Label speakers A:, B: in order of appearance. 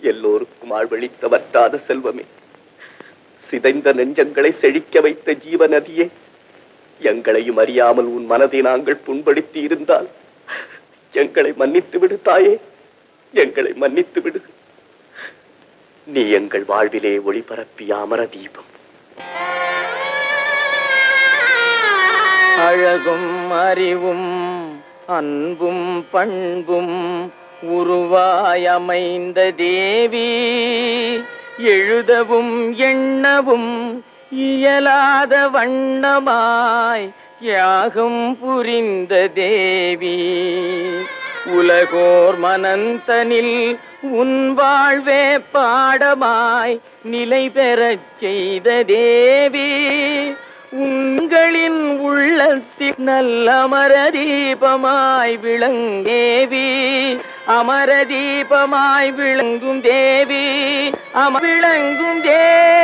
A: எல்லோருக்கும் ஆழ்வழித்த வற்றாத செல்வமே சிதைந்த நெஞ்சங்களை செழிக்க வைத்த ஜீவ நதியே எங்களையும் அறியாமல் உன் மனதை நாங்கள் புண்படுத்தி இருந்தால் எங்களை மன்னித்து விடு தாயே எங்களை மன்னித்து விடு நீ எங்கள் வாழ்விலே ஒளிபரப்பிய அமர தீபம்
B: அழகும் அறிவும் அன்பும் பண்பும் உருவாய் அமைந்த தேவி எழுதவும் எண்ணவும் இயலாத வண்ணமாய் யாகம் புரிந்த தேவி உலகோர் மனந்தனில் உன் வாழ்வே பாடமாய் நிலை பெறச் செய்த தேவி உங்களின் உள்ளத்தில் நல்ல அமர தீபமாய் விளங்கேவி அமர தீபமாய் விளங்கும் தேவி அம விளங்கும் தேவி